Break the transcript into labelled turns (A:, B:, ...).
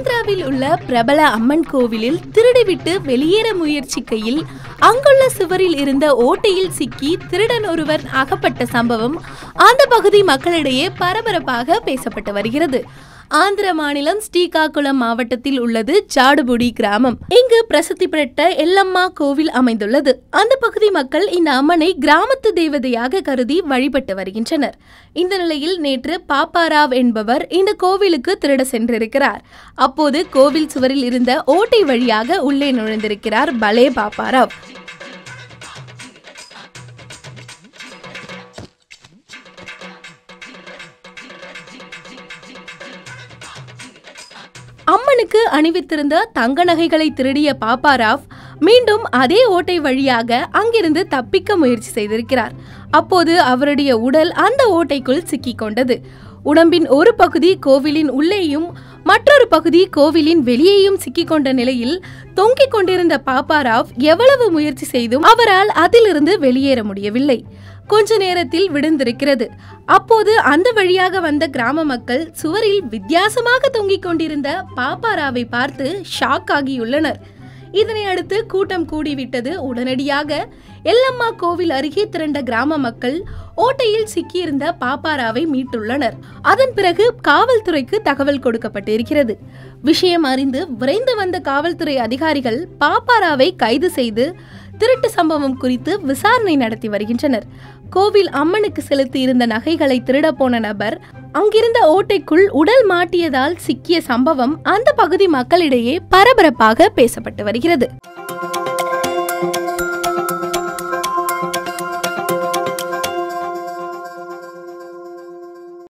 A: ஆந்திராவில் உள்ள பிரபல அம்மன் கோவிலில் திருடிவிட்டு வெளியேற முயற்சிக்கையில் அங்குள்ள சுவரில் இருந்த ஓட்டையில் சிக்கி திருடன் ஒருவர் அகப்பட்ட சம்பவம் அந்த பகுதி மக்களிடையே பரபரப்பாக பேசப்பட்டு வருகிறது ஆந்திர மாநிலம் ஸ்ரீகாகுளம் மாவட்டத்தில் உள்ளது ஜாடுபுடி கிராமம் இங்கு பிரசித்தி பெற்ற எல்லம்மா கோவில் அமைந்துள்ளது அந்த பகுதி மக்கள் இந்த அம்மனை கிராமத்து தேவதையாக கருதி வழிபட்டு வருகின்றனர் இந்த நிலையில் நேற்று பாப்பாராவ் என்பவர் இந்த கோவிலுக்கு திருட சென்றிருக்கிறார் அப்போது கோவில் சுவரில் இருந்த ஓட்டை வழியாக உள்ளே நுழைந்திருக்கிறார் பலே பாப்பாராவ் அம்மனுக்கு அணிவித்திருந்த தங்க நகைகளை திருடிய பாப்பாராவ் மீண்டும் அதே ஓட்டை வழியாக அங்கிருந்து தப்பிக்க முயற்சி செய்திருக்கிறார் அப்போது அவருடைய உடல் அந்த ஓட்டைக்குள் சிக்கிக் கொண்டது உடம்பின் ஒரு பகுதி கோவிலின் உள்ளேயும் மற்றொரு பகுதி கோவிலின் வெளியேயும் சிக்கிக்கொண்ட நிலையில் தொங்கிக் கொண்டிருந்த பாப்பாராவ் எவ்வளவு முயற்சி செய்தும் அவரால் அதிலிருந்து வெளியேற முடியவில்லை கொஞ்ச நேரத்தில் விழுந்திருக்கிறது அப்போது அந்த வழியாக வந்த கிராம மக்கள் சுவரில் வித்தியாசமாக தொங்கிக் கொண்டிருந்த பாப்பாராவை பார்த்து ஷாக் ஆகியுள்ளனர் இதனை அடுத்து கூட்டம் கூடிவிட்டது உடனடியாக எல்லம்மா கோவில் அருகே திரண்ட கிராம மக்கள் ஓட்டையில் சிக்கியிருந்த பாப்பாராவை மீட்டுள்ளனர் அதன் பிறகு காவல்துறைக்கு தகவல் கொடுக்கப்பட்டிருக்கிறது விஷயம் அறிந்து விரைந்து வந்த காவல்துறை அதிகாரிகள் பாப்பாராவை கைது செய்து திருட்டு சம்பவம் குறித்து விசாரணை நடத்தி வருகின்றனர் கோவில் அம்மனுக்கு செலுத்தி இருந்த நகைகளை திருட போன நபர் அங்கிருந்த ஓட்டைக்குள் உடல் மாட்டியதால் சிக்கிய சம்பவம் அந்த பகுதி மக்களிடையே பரபரப்பாக பேசப்பட்டு வருகிறது